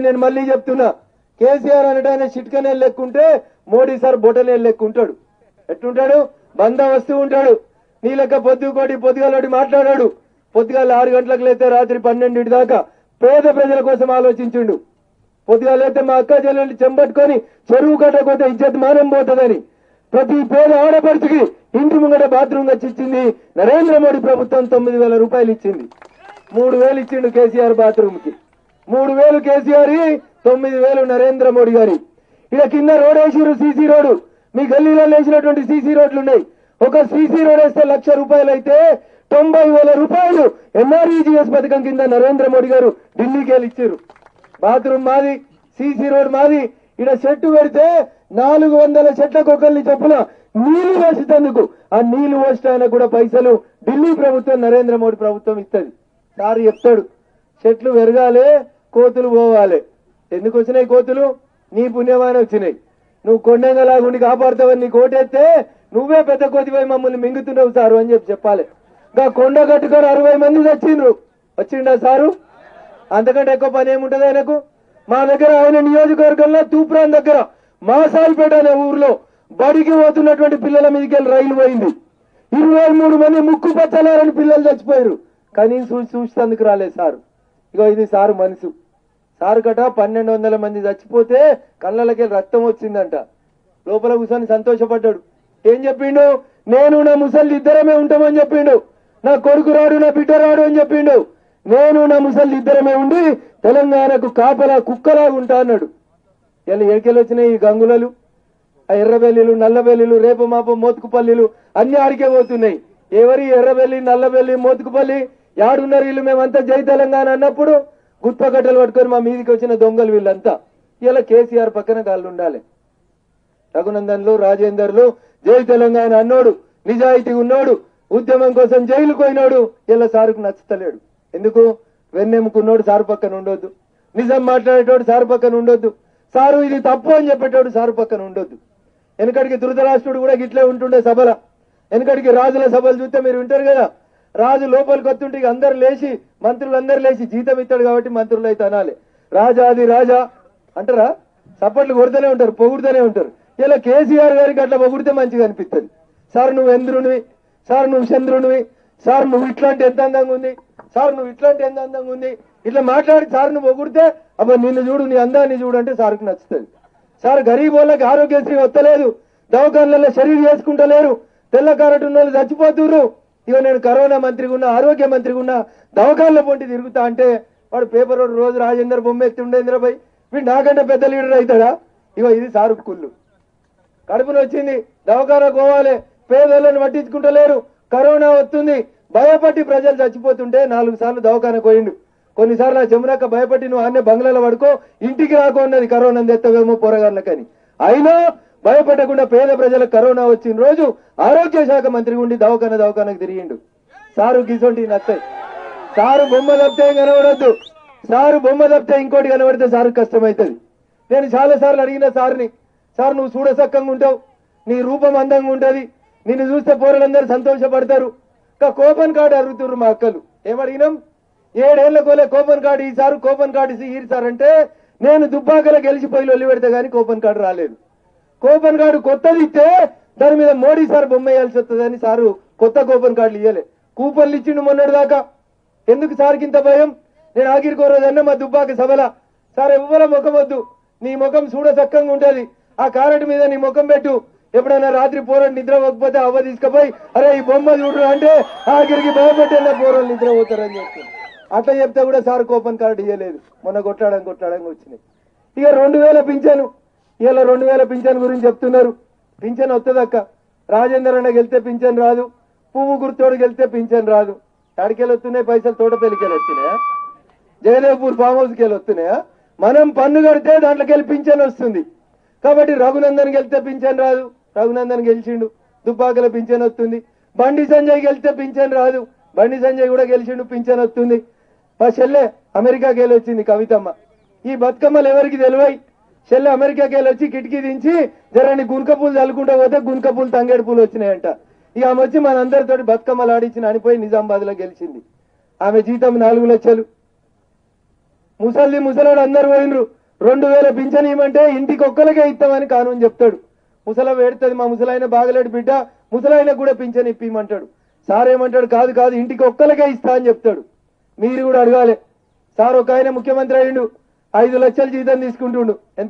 నేను మళ్ళీ చెప్తున్నా కేసీఆర్ అనట ఆయన చిట్కనే లెక్కుంటే మోడీ సార్ బొటనే లెక్కుంటాడు ఎట్లుంటాడు బందోబస్తు ఉంటాడు నీ లెక్క పొద్దుకోటి పొద్దుగాలోటి మాట్లాడాడు పొద్దుగాల ఆరు గంటలకు లేతే రాత్రి పన్నెండింటి దాకా పేద ప్రజల కోసం ఆలోచించిండు పొద్దుగాల లేతే మా అక్క చెల్లెలు చెంబట్టుకొని చెరువు కట్టకపోతే ఇజ్జత్ మానం పోతుందని ప్రతి పేద ఆడపడుచుకి ఇంటి ముంగట బాత్రూమ్ ఇచ్చింది నరేంద్ర మోడీ ప్రభుత్వం తొమ్మిది వేల రూపాయలు ఇచ్చింది మూడు వేలు ఇచ్చిండు కేసీఆర్ బాత్రూమ్ కి మూడు వేలు కేసీఆర్ తొమ్మిది వేలు నరేంద్ర మోడీ గారి ఇక కింద రోడ్ వేసిరు సీసీ రోడ్డు మీ గల్లీలో వేసినటువంటి సీసీ రోడ్లు ఉన్నాయి ఒక సీసీ రోడ్ వేస్తే లక్ష రూపాయలు అయితే తొంభై వేల రూపాయలు ఎంఆర్ఈజీఎస్ పథకం కింద నరేంద్ర మోడీ గారు ఢిల్లీకి వెళ్ళి ఇచ్చారు బాత్రూమ్ మాది సీసీ రోడ్ మాది ఇక్కడ చెట్టు పెడితే నాలుగు వందల చెట్లకు ఒకరిని చొప్పున నీళ్లు వేసేందుకు ఆ నీళ్లు పోసడానికి కూడా పైసలు ఢిల్లీ ప్రభుత్వం నరేంద్ర మోడీ ప్రభుత్వం ఇస్తుంది సార్ చెప్తాడు చెట్లు పెరగాలి కోతులు పోవాలి ఎందుకు వచ్చినాయి కోతులు నీ పుణ్యమానే వచ్చినాయి నువ్వు కొండంగలాగుండి కాపాడుతావని నీకు ఓటేస్తే నువ్వే పెద్ద కోతిపై మమ్మల్ని మింగుతున్నావు సారు అని చెప్పి చెప్పాలి ఇంకా కొండ కట్టుకొని అరవై మంది వచ్చిండ్రు వచ్చిండా సారు అంతకంటే ఎక్కువ పని ఏముంటది ఆయనకు మా దగ్గర ఆయన నియోజకవర్గంలో తూప్రాన్ దగ్గర మాసాయిపేట అనే ఊర్లో బడికి పోతున్నటువంటి పిల్లల మీదకి వెళ్ళి రైలు పోయింది ఇరవై మూడు మంది ముక్కు పచ్చలారని పిల్లలు చచ్చిపోయారు కనీసం చూసి చూసేందుకు రాలేదు సారు ఇగో ఇది సారు మనసు సారు కట పన్నెండు వందల మంది చచ్చిపోతే కళ్ళకి రక్తం వచ్చిందంట లోపల కూర్చొని సంతోషపడ్డాడు ఏం చెప్పిండు నేను నా ముసలి ఇద్దరమే ఉంటామని చెప్పిండు నా కొడుకు రాడు నా బిడ్డ రాడు అని చెప్పిండు నేను నా ముసలి ఇద్దరమే ఉండి తెలంగాణకు కాపలా కుక్కలాగా ఉంటా అన్నాడు ఇలా ఎడికెళ్ళి వచ్చినాయి ఈ గంగులలు ఆ ఎర్రబెల్లిలు నల్లబెల్లిలు రేపు మాప మోతుకుపల్లిలు అన్ని ఆడికే పోతున్నాయి ఎవరి ఎర్రబెల్లి నల్లబెల్లి మోతుకుపల్లి యాడున్నారు వీళ్ళు మేమంతా జై తెలంగాణ అన్నప్పుడు గుత్పకట్టలు పట్టుకొని మా మీదికి వచ్చిన దొంగలు వీళ్ళంతా ఇలా కేసీఆర్ పక్కన గాళ్ళు ఉండాలి రఘునందన్లు రాజేందర్లు జై తెలంగాణ అన్నోడు నిజాయితీ ఉన్నోడు ఉద్యమం కోసం జైలుకు పోయినోడు ఇలా సారుకు నచ్చుతలేడు ఎందుకు వెన్నెముకున్నోడు సారు పక్కన ఉండొద్దు నిజం మాట్లాడేటోడు సారు పక్కన ఉండొద్దు సారు ఇది తప్పు అని చెప్పేటోడు సారు పక్కన ఉండొద్దు వెనకడికి ధృతరాష్ట్రుడు కూడా గిట్లే ఉంటుండే సభల వెనకడికి రాజుల సభలు చూస్తే మీరు వింటారు కదా రాజు లోపలికి వస్తుంటే ఇక అందరు లేచి మంత్రులు అందరు లేచి జీతం ఇస్తాడు కాబట్టి మంత్రులు అయితే అనాలి రాజాది రాజా అంటారా సప్పట్లు కొడుతూనే ఉంటారు పొగుడుతూనే ఉంటారు ఇలా కేసీఆర్ గారికి అట్లా పొగిడితే మంచిగా అనిపిస్తుంది సార్ నువ్వు ఎంద్రునివి సార్ నువ్వు చంద్రునివి సార్ నువ్వు ఇట్లాంటి ఎంత అందంగా ఉంది సార్ నువ్వు ఇట్లాంటి ఎంత అందంగా ఉంది ఇట్లా మాట్లాడి సార్ నువ్వు పొగిడితే అబ్బా నిన్ను చూడు నీ అందాన్ని చూడు అంటే సార్కి నచ్చుతుంది సార్ గరీబ్ వాళ్ళకి ఆరోగ్యశ్రీ వస్తలేదు దవాఖాన్లలో శరీరం చేసుకుంటలేరు తెల్ల కారట్ ఉన్న వాళ్ళు చచ్చిపోతుర్రు ఇక నేను కరోనా మంత్రిగా ఉన్నా ఆరోగ్య మంత్రిగా ఉన్నా దవాఖాన్ల పొంటి తిరుగుతా అంటే వాడు పేపర్ వాడు రోజు రాజేందర్ బొమ్మ ఎత్తి ఉండేంద్రబాయ్ వీడు నాకంటే పెద్ద లీడర్ అవుతాడా ఇగో ఇది సారు కుళ్ళు కడుపున వచ్చింది దవాఖానా పోవాలి పేదలను పట్టించుకుంటలేరు కరోనా వస్తుంది భయపట్టి ప్రజలు చచ్చిపోతుంటే నాలుగు సార్లు దవాఖానా పోయిండు కొన్నిసార్లు ఆ జమునక్క భయపట్టి నువ్వు అన్నే బంగ్లాలో పడుకో ఇంటికి రాకో ఉన్నది కరోనా తెత్తవేమో పోరగాళ్ళకని అయినా భయపడకుండా పేద ప్రజలకు కరోనా వచ్చిన రోజు ఆరోగ్య శాఖ మంత్రి ఉండి దవాఖానా దవాఖానకు తిరిగిండు సారు గిసొంటి నత్తాయి సారు బొమ్మ తప్పితే ఏం కనబడద్దు సారు బొమ్మ తప్పితే ఇంకోటి కనబడితే సారు కష్టమవుతుంది నేను చాలా సార్లు అడిగిన సార్ని సార్ నువ్వు చూడసక్కంగా ఉంటావు నీ రూపం అందంగా ఉంటది నిన్ను చూస్తే పోరలందరూ సంతోషపడతారు ఇంకా కూపన్ కార్డు అడుగుతుర్రు మా అక్కలు ఏమడిగినాం ఏడేళ్ల కోలే కూపన్ కార్డు ఈసారి కూపన్ కార్డు ఇసి ఈరు సార్ అంటే నేను దుబ్బాకలో గెలిచిపోయి లొల్లి పెడితే గానీ కూపన్ కార్డు రాలేదు కూపన్ కార్డు కొత్తది ఇస్తే దాని మీద మోడీ సార్ బొమ్మ వేయాల్సి వస్తుందని సారు కొత్త కూపన్ కార్డులు ఇవ్వలే కూపన్లు ఇచ్చిండు మొన్నటి దాకా ఎందుకు సార్కి ఇంత భయం నేను ఆఖరి కోరోజన్న మా దుబ్బాక సభల సార్ ఎవ్వర ముఖం వద్దు నీ ముఖం చూడ చక్కంగా ఉంటది ఆ కారెట్ మీద నీ ముఖం పెట్టు ఎప్పుడైనా రాత్రి పోరడు నిద్ర పోకపోతే అవ్వ తీసుకుపోయి అరే ఈ బొమ్మ చూడు అంటే ఆఖరికి భయపెట్టిన పోరలు నిద్ర పోతారని చెప్తుంది అట్లా చెప్తే కూడా సార్ కూపన్ కార్డు ఇవ్వలేదు మొన్న కొట్లాడడం కొట్లాడడం వచ్చినాయి ఇక రెండు వేల పింఛను ఇలా రెండు వేల పింఛన్ గురించి చెప్తున్నారు పింఛన్ వస్తుందక్క రాజేందర్ అన్న గెలితే పింఛన్ రాదు పువ్వు గుర్తోడు గెలితే పింఛన్ రాదు ఎక్కడికెళ్ళి వస్తున్నాయి పైసలు తోటపల్లికి వెళ్ళి వస్తున్నాయా జయదేవ్పూర్ ఫామ్ హౌస్కి వెళ్ళి వస్తున్నాయా మనం పన్ను కడితే దాంట్లోకి వెళ్ళి పింఛన్ వస్తుంది కాబట్టి రఘునందన్ గెలితే పింఛన్ రాదు రఘునందన్ గెలిచిండు దుబ్బాకల పింఛన్ వస్తుంది బండి సంజయ్ గెలిస్తే పింఛన్ రాదు బండి సంజయ్ కూడా గెలిచిండు పింఛన్ వస్తుంది మా చెల్లె అమెరికాకి వెళ్ళి వచ్చింది కవితమ్మ ఈ బతుకమ్మలు ఎవరికి తెలివై చెల్లె అమెరికాకి వెళ్ళి వచ్చి కిటికీ దించి జరని గుంక పూలు చల్లుకుంటా పోతే గుంక పూలు తంగేడు పూలు వచ్చినాయంట ఇక ఆమె వచ్చి మనందరితోటి బతుకమ్మలు ఆడించి అనిపోయి నిజామాబాద్ లో గెలిచింది ఆమె జీతం నాలుగు లక్షలు ముసలి ముసలాడు అందరు పోయినరు రెండు వేల పింఛన్ ఇవ్వమంటే ఇంటికి ఒక్కరికే ఇస్తామని కానూని చెప్తాడు ముసల వేడుతుంది మా ముసలాయన బాగలేడు బిడ్డ ముసలాయన కూడా పింఛన్ ఇప్పిమంటాడు సార్ ఏమంటాడు కాదు కాదు ఇంటికి ఒక్కరికే ఇస్తా అని చెప్తాడు మీరు కూడా అడగాలి సార్ ఒక ఆయన ముఖ్యమంత్రి అయ్యిండు ఐదు లక్షలు జీతం తీసుకుంటుండు ఎంత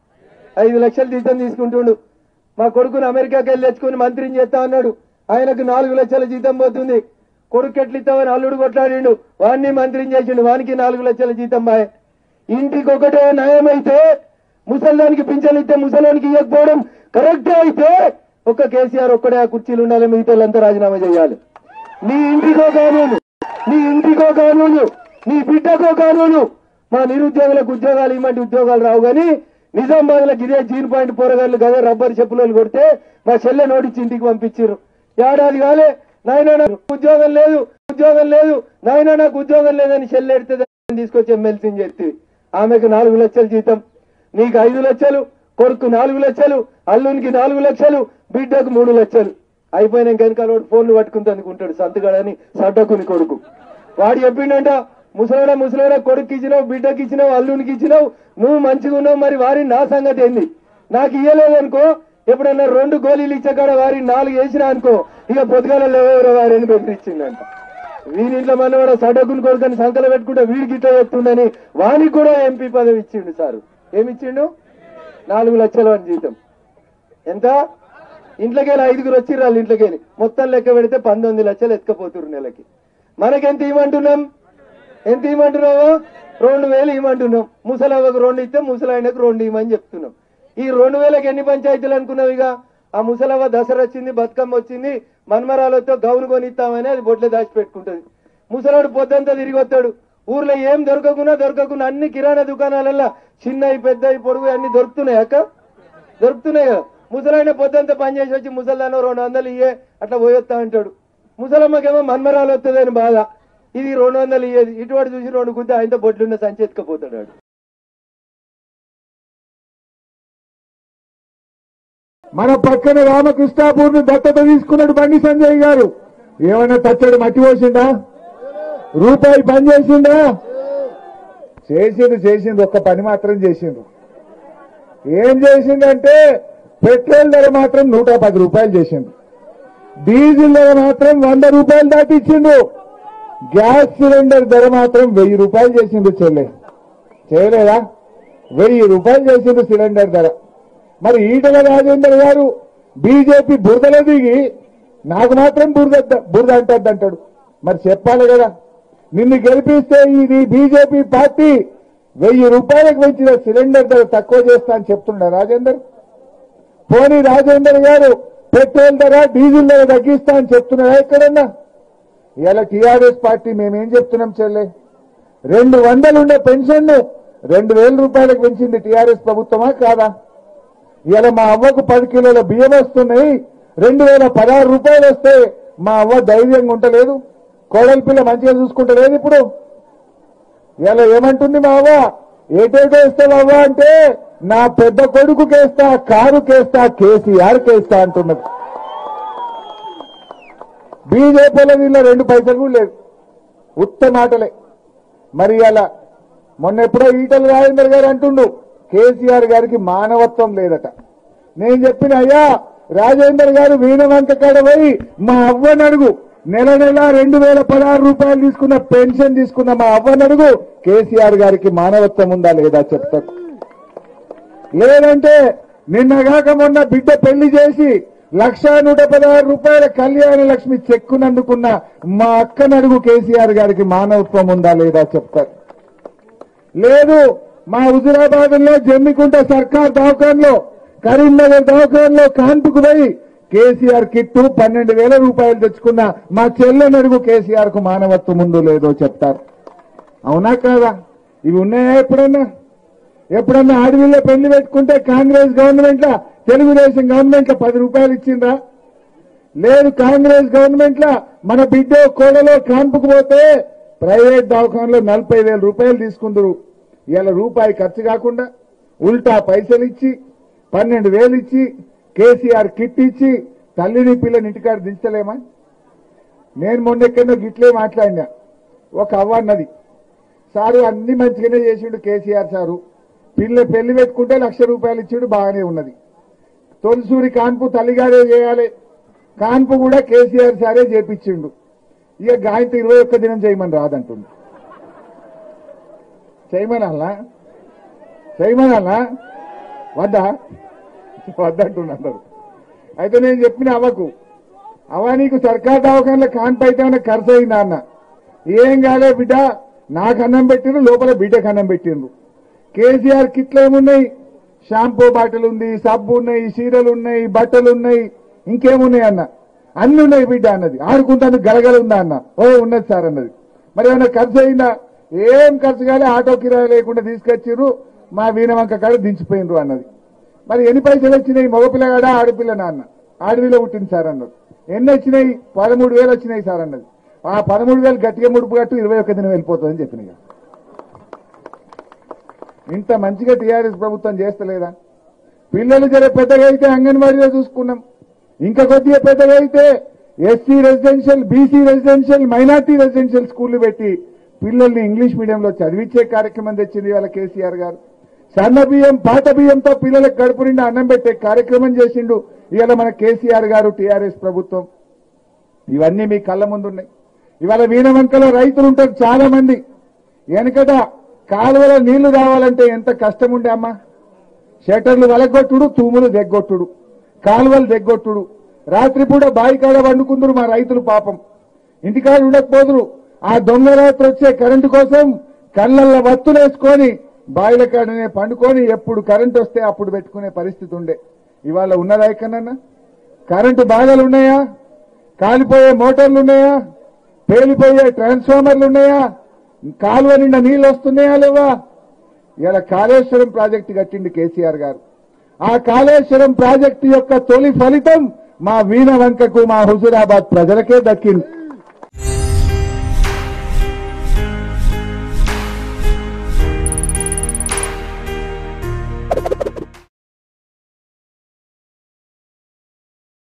ఐదు లక్షలు జీతం తీసుకుంటుండు మా కొడుకుని అమెరికాకి వెళ్ళి తెచ్చుకుని మంత్రిని చేస్తా అన్నాడు ఆయనకు నాలుగు లక్షల జీతం పోతుంది కొడుకు ఎట్లు ఇస్తామని అల్లుడు కొట్లాడిండు వాడిని మంత్రిని చేసిండు వానికి నాలుగు లక్షల జీతం బాయ్ ఇంటికి ఒకటే నయమైతే ముసల్దానికి పింఛన్ ఇస్తే ముసలానికి ఇవ్వకపోవడం కరెక్టే అయితే ఒక్క కేసీఆర్ ఒక్కడే ఆ కుర్చీలు ఉండాలి మిగతా వాళ్ళంతా రాజీనామా చేయాలి నీ ఇంటికో కానూను నీ ఇంటికో కానూను నీ బిడ్డకో కానూను మా నిరుద్యోగులకు ఉద్యోగాలు ఇవ్వమంటే ఉద్యోగాలు రావు కానీ నిజామాబాద్లకు ఇదే జీన్ పాయింట్ పోరగాళ్ళు గదే రబ్బర్ చెప్పులు కొడితే మా చెల్లె నోటిచ్చి ఇంటికి పంపించారు ఏడాది కాలే నాయన నాకు ఉద్యోగం లేదు ఉద్యోగం లేదు నాయన నాకు ఉద్యోగం లేదని చెల్లె ఎడితే తీసుకొచ్చి ఎమ్మెల్సీని చెప్తే ఆమెకు నాలుగు లక్షల జీతం నీకు ఐదు లక్షలు కొడుకు నాలుగు లక్షలు అల్లునికి నాలుగు లక్షలు బిడ్డకు మూడు లక్షలు అయిపోయినాక వెనకాల వాడు ఫోన్లు పట్టుకుని అందుకుంటాడు సంతగాడని సడ్డకుని కొడుకు వాడు చెప్పిండంట ముసలాడ ముసలాడ కొడుకు ఇచ్చినావు బిడ్డకి ఇచ్చినావు అల్లునికి ఇచ్చినావు నువ్వు మంచిగా ఉన్నావు మరి వారి నా సంగతి ఏంది నాకు ఇయ్యలేదనుకో ఎప్పుడన్నా రెండు గోళీలు ఇచ్చకాడ వారి నాలుగు వేసినా అనుకో ఇక పొద్దుగాల లేవెవరో వారిని బెదిరించిందంట వీరింట్లో మనవాడ సడకుని కొడుకని సంకలు పెట్టుకుంటే వీడికి ఇట్లా చెప్తుండని వానికి కూడా ఎంపీ పదవి ఇచ్చిండు సారు ఏమిచ్చిండు నాలుగు లక్షలు అని జీతం ఎంత ఇంట్లోకి వెళ్ళి ఐదుగురు వచ్చిర్రు వాళ్ళు ఇంట్లోకి వెళ్ళి మొత్తం లెక్క పెడితే పంతొమ్మిది లక్షలు ఎత్తుకపోతున్నారు నెలకి మనకెంత ఇవ్వమంటున్నాం ఎంత ఇవ్వమంటున్నావు రెండు వేలు ఇవ్వమంటున్నాం ముసలవ్వకు రెండు ఇస్తే ముసలాయనకు రెండు ఇవ్వమని చెప్తున్నాం ఈ రెండు వేలకు ఎన్ని పంచాయతీలు అనుకున్నావు ఇక ఆ ముసలవ్వ దసరా వచ్చింది బతుకమ్మ వచ్చింది మన్మరాలతో గౌను కొనిస్తామని అది బొట్లే దాచిపెట్టుకుంటది ముసలాడు పొద్దంతా తిరిగి వస్తాడు ఊర్లో ఏం దొరకకున్నా దొరకకున్నా అన్ని కిరాణా దుకాణాలల్లో చిన్నవి పెద్దవి పొడుగు అన్ని దొరుకుతున్నాయి అక్క దొరుకుతున్నాయి కదా ముసలాయన పొద్దంతా పని చేసి వచ్చి ముసల్దానం రెండు వందలు ఇయ్యే అట్లా పోయొస్తా అంటాడు ముసలమ్మకేమో మన్మరాలు వస్తుందని బాధ ఇది రెండు వందలు ఇయ్యేది ఇటువంటి చూసి రెండు గుద్ద ఆయనతో బొట్లున్న సంచెత్తుకపోతాడు వాడు. మన పక్కన రామకృష్ణాపూర్ ను దత్తత తీసుకున్నాడు బండి సంజయ్ గారు ఏమన్నా తచ్చడు మట్టి పోసిండా రూపాయి పని చేసిండా చేసిండు చేసిండు ఒక్క పని మాత్రం చేసిండు ఏం చేసిండంటే పెట్రోల్ ధర మాత్రం నూట పది రూపాయలు చేసిండు డీజిల్ ధర మాత్రం వంద రూపాయలు దాటిచ్చిండు గ్యాస్ సిలిండర్ ధర మాత్రం వెయ్యి రూపాయలు చేసిండు చెల్లె చేయలేదా వెయ్యి రూపాయలు చేసిండు సిలిండర్ ధర మరి ఈటల రాజేందర్ గారు బీజేపీ బురదలో దిగి నాకు మాత్రం బురద బురద అంటద్దు అంటాడు మరి చెప్పాలి కదా నిన్ను గెలిపిస్తే ఇది బీజేపీ పార్టీ వెయ్యి రూపాయలకు పెంచిన సిలిండర్ ధర తక్కువ చేస్తా అని చెప్తుండ రాజేందర్ పోనీ రాజేందర్ గారు పెట్రోల్ ధర డీజిల్ ధర తగ్గిస్తా అని చెప్తున్నారా ఎక్కడన్నా ఇవాళ టీఆర్ఎస్ పార్టీ మేమేం చెప్తున్నాం చెల్లె రెండు వందలు ఉండే పెన్షన్ రెండు వేల రూపాయలకు పెంచింది టీఆర్ఎస్ ప్రభుత్వమా కాదా ఇవాళ మా అవ్వకు పది కిలోల బియ్యం వస్తున్నాయి రెండు వేల పదహారు రూపాయలు వస్తే మా అవ్వ ధైర్యంగా ఉంటలేదు కోడలి పిల్ల మంచిగా చూసుకుంటలేదు ఇప్పుడు ఇవాళ ఏమంటుంది మా అవ్వ ఏటేటో ఇస్తావు అవ్వ అంటే నా పెద్ద కొడుకుకేస్తా కారుకేస్తా కేసీఆర్ కేస్తా అంటున్నది బీజేపీలో వీళ్ళ రెండు పైసలు కూడా లేదు ఉత్త మాటలే మరి అలా మొన్న ఎప్పుడో ఈటల రాజేందర్ గారు అంటుండు కేసీఆర్ గారికి మానవత్వం లేదట నేను చెప్పిన అయ్యా రాజేందర్ గారు వీణ వంక కాడ పోయి మా అవ్వని అడుగు నెల నెల రెండు వేల పదహారు రూపాయలు తీసుకున్న పెన్షన్ తీసుకున్న మా అవ్వని అడుగు కేసీఆర్ గారికి మానవత్వం ఉందా లేదా చెప్తాడు లేదంటే నిన్నగాక మొన్న బిడ్డ పెళ్లి చేసి లక్ష నూట పదహారు రూపాయల కళ్యాణ లక్ష్మి చెక్కునందుకున్న మా అక్కనడుగు కేసీఆర్ గారికి మానవత్వం ఉందా లేదా చెప్తారు లేదు మా హుజురాబాద్ లో జమ్మికుంట సర్కార్ దవాఖాన్లో కరీంనగర్ దవాఖాన్లో కాన్పుకు పోయి కేసీఆర్ కిట్టు పన్నెండు వేల రూపాయలు తెచ్చుకున్న మా చెల్లెనడుగు కేసీఆర్ కు మానవత్వం ఉందో లేదో చెప్తారు అవునా కాదా ఇవి ఉన్నాయా ఎప్పుడన్నా ఎప్పుడన్నా అడవిలో పెళ్లి పెట్టుకుంటే కాంగ్రెస్ గవర్నమెంట్ లా తెలుగుదేశం గవర్నమెంట్ లో పది రూపాయలు ఇచ్చిందా లేదు కాంగ్రెస్ గవర్నమెంట్ లా మన బిడ్డ కోడలో కాన్పుకు పోతే ప్రైవేట్ దవాఖానలో నలభై వేల రూపాయలు తీసుకుందరు ఇలా రూపాయి ఖర్చు కాకుండా ఉల్టా పైసలు ఇచ్చి పన్నెండు వేలు ఇచ్చి కేసీఆర్ కిట్ ఇచ్చి తల్లిని పిల్లని ఇంటికాడ దించలేమా నేను మొన్న ఎక్కడో గిట్లే మాట్లాడినా ఒక అవ్వ అన్నది సారు అన్ని మంచిగానే చేసిండు కేసీఆర్ సారు పిల్ల పెళ్లి పెట్టుకుంటే లక్ష రూపాయలు ఇచ్చాడు బాగానే ఉన్నది తొలిసూరి కాన్పు తల్లిగారే చేయాలి కాన్పు కూడా కేసీఆర్ సారే చేపించిండు ఇక గాయంతో ఇరవై ఒక్క దినం చేయమని రాదంటుంది చేయమనాలా చేయమనాలా వద్దా వద్దంటున్నారు అయితే నేను చెప్పిన అవ్వకు అవ్వ నీకు సర్కార్ దవాఖానలో కాన్పు అయితే ఏమైనా ఖర్చు అయిందా అన్న ఏం కాలే బిడ్డ నాకు అన్నం పెట్టిండ్రు లోపల బిడ్డకు అన్నం పెట్టిండ్రు కేసీఆర్ కిట్లు ఏమున్నాయి షాంపూ బాటిల్ ఉంది సబ్బు ఉన్నాయి చీరలు ఉన్నాయి బట్టలు ఉన్నాయి ఇంకేమున్నాయి అన్న అన్ని ఉన్నాయి బిడ్డ అన్నది ఆడుకుంటాను గలగల ఉందా అన్న ఓ ఉన్నది సార్ అన్నది మరి ఏమైనా ఖర్చు అయిందా ఏం ఖర్చు కాలే ఆటో కిరాయి లేకుండా తీసుకొచ్చిర్రు మా వీణవంక కాడ దించిపోయినరు అన్నది మరి ఎన్ని పైసలు వచ్చినాయి మగపిల్లగాడా ఆడపిల్ల నాన్న ఆడవిలో పుట్టింది సార్ అన్నది ఎన్ని వచ్చినాయి పదమూడు వేలు వచ్చినాయి సార్ అన్నది ఆ పదమూడు వేలు గట్టిగా ముడుపు కట్టు ఇరవై ఒక్క దినం వెళ్ళిపోతుందని చెప్పిన ఇక. ఇంత మంచిగా టీఆర్ఎస్ ప్రభుత్వం చేస్తలేదా పిల్లలు జర పెద్దగా అయితే అంగన్వాడీలో చూసుకున్నాం ఇంకా కొద్దిగా పెద్దగా అయితే SC residential BC residential minority residential స్కూళ్లు పెట్టి పిల్లల్ని ఇంగ్లీష్ మీడియంలో చదివించే కార్యక్రమం తెచ్చింది ఇవాళ కేసీఆర్ గారు సన్న బియ్యం పాత బియ్యంతో పిల్లలకు కడుపు నిండా అన్నం పెట్టే కార్యక్రమం చేసిండు ఇవాళ మన కేసీఆర్ గారు టీఆర్ఎస్ ప్రభుత్వం ఇవన్నీ మీ కళ్ళ ముందున్నాయి ఇవాళ వీణవంకలో రైతులు ఉంటారు చాలా మంది వెనకట కాలువల నీళ్లు రావాలంటే ఎంత కష్టం ఉండే అమ్మా షటర్లు వలగొట్టుడు తూములు దెగ్గొట్టుడు కాలువలు దెగ్గొట్టుడు రాత్రిపూట బావి కాడ వండుకుందరు మా రైతులు పాపం ఇంటికాడ ఉండకపోదురు ఆ దొంగ రాత్రి వచ్చే కరెంటు కోసం కళ్ళల్లో వత్తులేసుకొని బావిల కాడనే పండుకొని ఎప్పుడు కరెంటు వస్తే అప్పుడు పెట్టుకునే పరిస్థితి ఉండే ఇవాళ ఉన్నదా ఎక్కడన్నా కరెంటు బాధలు ఉన్నాయా కాలిపోయే మోటార్లు ఉన్నాయా పేలిపోయే ట్రాన్స్ఫార్మర్లు ఉన్నాయా కాలువ నిండా నీళ్లు వస్తున్నాయా లేవా ఇలా కాళేశ్వరం ప్రాజెక్టు కట్టింది కేసీఆర్ గారు ఆ కాళేశ్వరం ప్రాజెక్టు యొక్క తొలి ఫలితం మా వీణ వంకకు మా హుజురాబాద్ ప్రజలకే దక్కింది